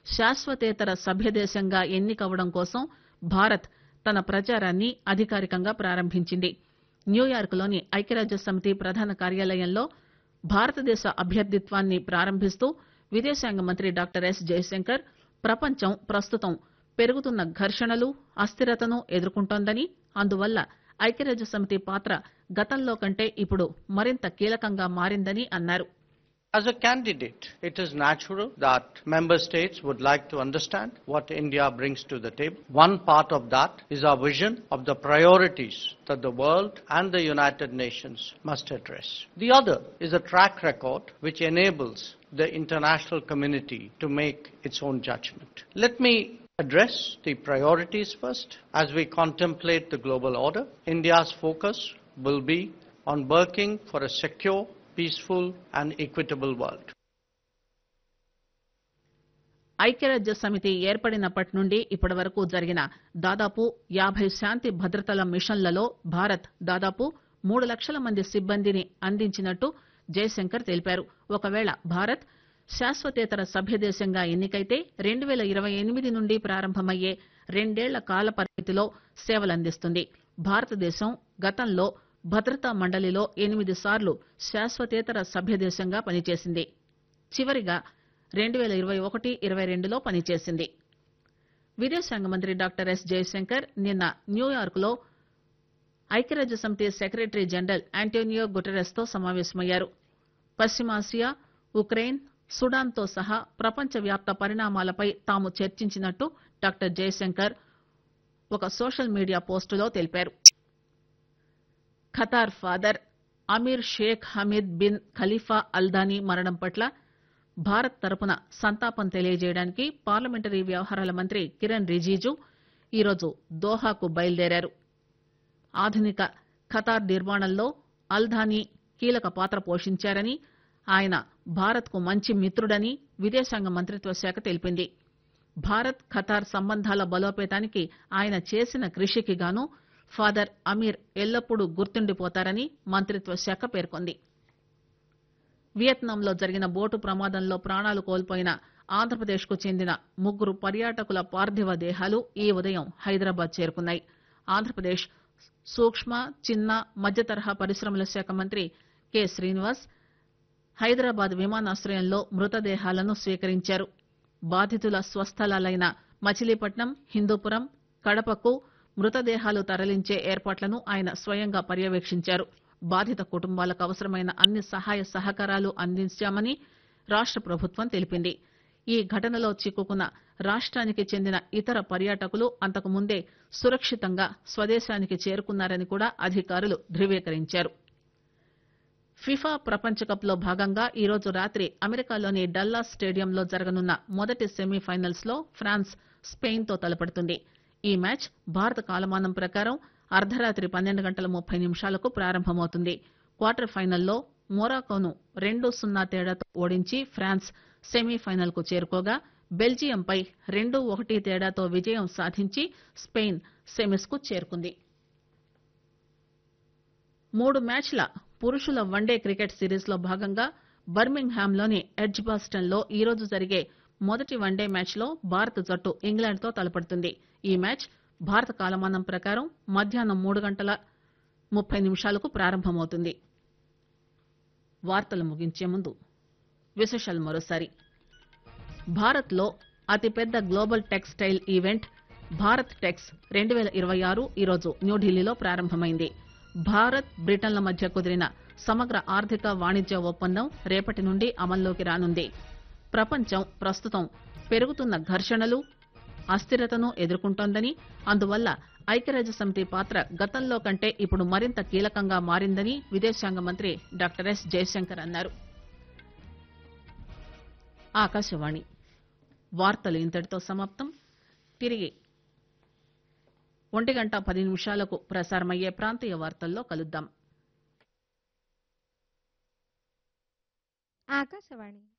శాశ్వతేతర సభ్యదేశంగా ఎన్నికవడం కోసం భారత్ తన ప్రచారాన్ని అధికారికంగా ప్రారంభించింది న్యూయార్క్లోని ఐక్యరాజ్య సమితి ప్రధాన కార్యాలయంలో భారతదేశ అభ్యర్థిత్వాన్ని ప్రారంభిస్తూ విదేశాంగ మంత్రి డాక్టర్ ఎస్ జయశంకర్ ప్రపంచం ప్రస్తుతం పెరుగుతున్న ఘర్షణలు అస్థిరతను ఎదుర్కొంటోందని అందువల్ల ఐక్యరాజ్య సమితి పాత్ర గతంలో కంటే ఇప్పుడు మరింత కీలకంగా మారిందని అన్నారు As a candidate, it is natural that member states would like to understand what India brings to the table. One part of that is our vision of the priorities that the world and the United Nations must address. The other is a track record which enables the international community to make its own judgment. Let me address the priorities first. As we contemplate the global order, India's focus will be on working for a secure, peaceful and equitable world. ఐక్యరాజ్య సమితి ఏర్పడినప్పటి నుండి ఇప్పటి వరకు జరిగిన దాదాపు యాభై శాంతి భద్రతల మిషన్లలో భారత్ దాదాపు మూడు లక్షల మంది సిబ్బందిని అందించినట్టు జయశంకర్ తెలిపారు ఒకవేళ భారత్ శాశ్వతేతర సభ్యదేశంగా ఎన్నికైతే రెండు పేల ఇరవై ఎనిమిది నుండి ప్రారంభమయ్యే రెండేళ్ల కాల పరిమితిలో సేవలందిస్తుంది భారతదేశం గతంలో భద్రతా మండలిలో ఎనిమిది సార్లు శాశ్వతేతర సభ్యదేశంగా పనిచేసింది చివరిగా రెండు పేల ఇరవై ఒకటి ఇరవై రెండులో పనిచేసింది విదేశాంగ మంత్రి డాక్టర్ ఎస్ జయశంకర్ నిన్న న్యూయార్క్ లో ఐక్యరాజ్య సమితి సెక్రటరీ జనరల్ ఆంటోనియో గుటెరస్ తో సమావేశమయ్యారు పశ్చిమాసియా ఉక్రెయిన్ సుడాన్ తో సహా ప్రపంచవ్యాప్త పరిణామాలపై తాము చర్చించినట్టు డాక్టర్ జయశంకర్ ఒక సోషల్ మీడియా పోస్టులో తెలిపారు Qatar father emir sheikh Hamad bin Khalifa Al Thani మరణం పట్ల భారత్ తరపున సంతాపం తెలియజేయడానికి పార్లమెంటరీ వ్యవహారాల మంత్రి కిరణ్ రిజిజు ఈరోజు దోహాకు బయలుదేరారు ఆధునిక ఖతార్ నిర్మాణంలో అల్ధానీ కీలక పాత్ర పోషించారని ఆయన భారత్ కు మంచి మిత్రుడని విదేశాంగ మంత్రిత్వ శాఖ తెలిపింది భారత్ ఖతార్ సంబంధాల బలోపేతానికి ఆయన చేసిన కృషికి గాను ఫాదర్ అమీర్ ఎల్లప్పుడూ గుర్తుండిపోతారని మంత్రిత్వ శాఖ పేర్కొంది వియత్నాంలో జరిగిన బోటు ప్రమాదంలో ప్రాణాలు కోల్పోయిన ఆంధ్రప్రదేశ్ కు చెందిన ముగ్గురు పర్యాటకుల పార్థివ దేహాలు ఈ ఉదయం హైదరాబాద్ చేరుకున్నాయి ఆంధ్రప్రదేశ్ సూక్ష్మ చిన్న మధ్య తరహా పరిశ్రమల శాఖ మంత్రి కె శ్రీనివాస్ హైదరాబాద్ విమానాశ్రయంలో మృతదేహాలను స్వీకరించారు బాధితుల స్వస్థలాలైన మచిలీపట్నం హిందూపురం కడపకు మృతదేహాలు తరలించే ఏర్పాట్లను ఆయన స్వయంగా పర్యవేక్షించారు బాధిత కుటుంబాలకు అవసరమైన అన్ని సహాయ సహకారాలు అందించామని రాష్ట ప్రభుత్వం తెలిపింది ఈ ఘటనలో చిక్కుకున్న రాష్ట్రానికి చెందిన ఇతర పర్యాటకులు అంతకు ముందే సురక్షితంగా స్వదేశానికి చేరుకున్నారని కూడా అధికారులు ధృవీకరించారు ఫిఫా ప్రపంచ కప్ లో భాగంగా ఈరోజు రాత్రి అమెరికాలోని డల్లాస్ స్టేడియంలో జరగనున్న మొదటి సెమీఫైనల్స్ లో ఫ్రాన్స్ స్పెయిన్ తో తలపడుతుంది ఈ మ్యాచ్ భారత కాలమానం ప్రకారం అర్ధరాత్రి పన్నెండు గంటల ముప్పై నిమిషాలకు ప్రారంభమవుతుంది క్వార్టర్ ఫైనల్లో మొరాకోను రెండు సున్నా తేడాతో ఓడించి ఫ్రాన్స్ సెమీఫైనల్ కు చేరుకోగా బెల్జియంపై రెండు ఒకటి తేడాతో విజయం సాధించి స్పెయిన్ సెమీస్ కు చేరుకుంది మూడు మ్యాచ్ల పురుషుల వన్డే క్రికెట్ సిరీస్ లో భాగంగా బర్మింగ్ హామ్ లోని ఎడ్జ్ బాస్టన్ లో ఈరోజు జరిగే మొదటి వన్డే మ్యాచ్ లో భారత జట్టు ఇంగ్లాండ్ తో తలపడుతుంది ఈ మ్యాచ్ భారత కాలమానం ప్రకారం మధ్యాహ్నం మూడు గంటల ముప్పై నిమిషాలకు ప్రారంభమవుతుంది వార్తలు ముగించే ముందు విశేషాలు మరోసారి భారత్ లో అతిపెద్ద global textile event Bharat Tex రెండు పేల ఇరవై ఆరు ఈరోజు న్యూఢిల్లీలో ప్రారంభమైంది భారత్ బ్రిటన్ల మధ్య కుదిరిన సమగ్ర ఆర్థిక వాణిజ్య ఒప్పందం రేపటి నుండి అమల్లోకి రానుంది ప్రపంచం ప్రస్తుతం పెరుగుతున్న ఘర్షణలు అస్థిరతను ఎదుర్కొంటోందని అందువల్ల ఐక్యరాజ్య సమితి పాత్ర గతంలో కంటే ఇప్పుడు మరింత కీలకంగా మారిందని విదేశాంగ మంత్రి డాక్టర్ ఎస్ జయశంకర్ అన్నారు ఆకాశవాణి వార్తలు ఇంతటితో సమాప్తం తిరిగి ఒంటి గంట పది నిమిషాలకు ప్రసారమయ్యే ప్రాంతీయ వార్తల్లో కలుద్దాం ఆకాశవాణి